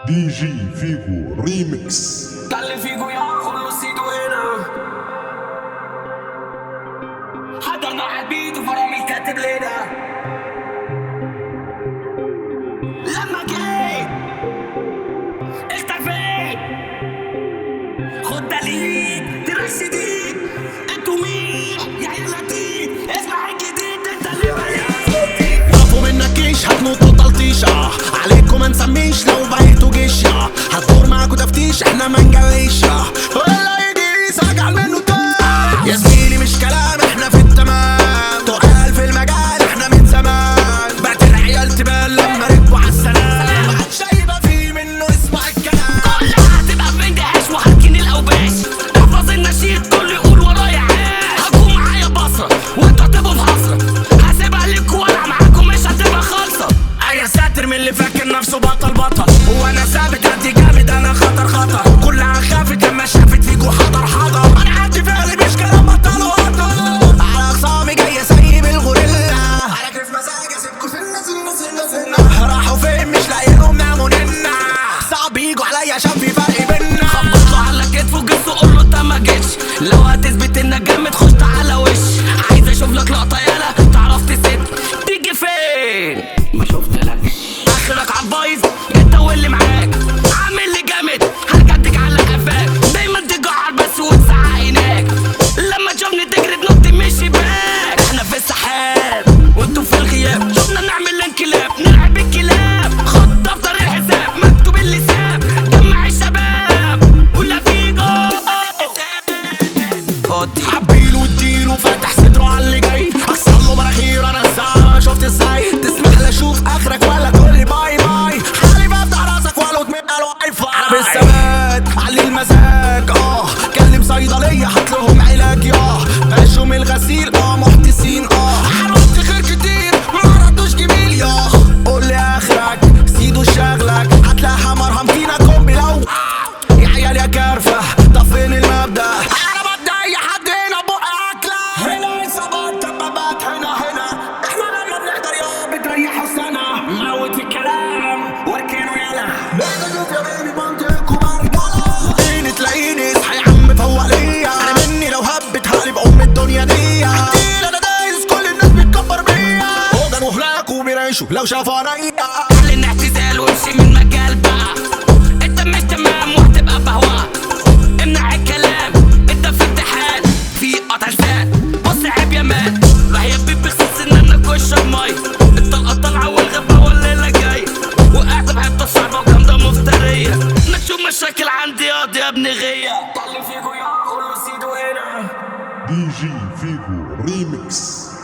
دي جي فيجو ريميكس Dale figo يا خلصيدو هنا حضرنا عالبيت وفرامي الكاتب لنا لما جيت اختفيت خد دليل ترشدين انتوا مين يا عيال لطيف اسمع الجديد انت اللي بيان خافوا منك ايش هتنطوا تلطيش اه عليكم ما نسميش لو بقيتوا جيش اه هتدور معاكوا تفتيش احنا ما نجليش اه ولا يجي سجع منه تاه يا زميلي مش كلام احنا في التمام تقال في المجال احنا من زمان بقت العيال تبان لما ركبوا عالسلام محدش هيبقى فيه منه اسمع الكلام كلها هتبقى بندهش وهركن الاوباش احفظ النشيد كل يقول ورايا عاش هتكون معايا بصرة وانتوا هتبقوا في حسرة هسيبها ليكوا وانا معاكم مش هتبقى خالصة يا ساتر من اللي فاكر نفسه بطل بطل هو انا ثابت عندي جامد انا خطر خطر كلها خافت لما شافت فيكوا حضر حضر انا عندي فعل مش كلام بطل وطل على اخصامي جاي اسيب الغوريلا على كيف مزاج اسيبكوا سنه سنه سنه سنه راحوا فين مش لاقيينهم ناموا ننا صعب يجوا عليا عشان في فرق بينا خبط له على كتفه جسه قول له انت ما جيتش لو هتثبت انك جامد خش تعالى وش عايز اشوف لك لقطة يالا تعرف تسد تيجي فين ما شفتلكش اخرك عالبايظ انت واللي معاك عامل لي جامد هرجعتك على قفاك دايما تجعر بس وتسعى هناك لما تشوفني تجري تنط من الشباك احنا في السحاب وانتوا في الغياب شفنا نعمل انقلاب نلعب الكلاب خط دفتر الحساب مكتوب اللي ساب جمع الشباب ولا فيجو خد حبيله واديله فاتح صدره على اللي جاي احصل له مناخير انا الساعه شفت ازاي تسمح لي اشوف اخرك ولا تقول لي باي باي حالي بفتح راسك ولا تمنع الواي فاي انا بالثبات علي المزاج اه كلم صيدليه هات لهم علاج ياه باشوا من الغسيل اه محتسين اه عملت خير كتير ما ردوش جميل ياه قول لي اخرك سيدو شغلك هتلاقيها مرهم فينا كومبي لو يا عيال يا كارفة طب فين المبدأ أنا بدي أي حد هنا بقى أكلة هنا إصابات دبابات هنا هنا إحنا لما بنقدر يا بتريحوا سنة موت الكلام واركنوا يلا لازم أشوف يا بيبي منطقكم مرجلة تلاقيني تلاقيني اصحى يا عم فوق ليا أنا مني لو هبت هقلب أم الدنيا دي عديل أنا دايس كل الناس بتكبر بيا هوجن وهلاك وبيريشوا لو شافوا عليا اعلن اعتزال وامشي من مجال بقى انت مش تمام وهتبقى بهواء امنع الكلام انت في امتحان في قطع لسان بص عيب يا مان راح يبي بخصوص ان انا كشر مي الطلقه طالعه والغبه والليله جاي وقعت بحته صعبه وجامده مفتريه نشوف مشاكل عندي قاضي يا ابن غيه طلي فيكو يا قول له سيدو هنا دي جي فيجو ريميكس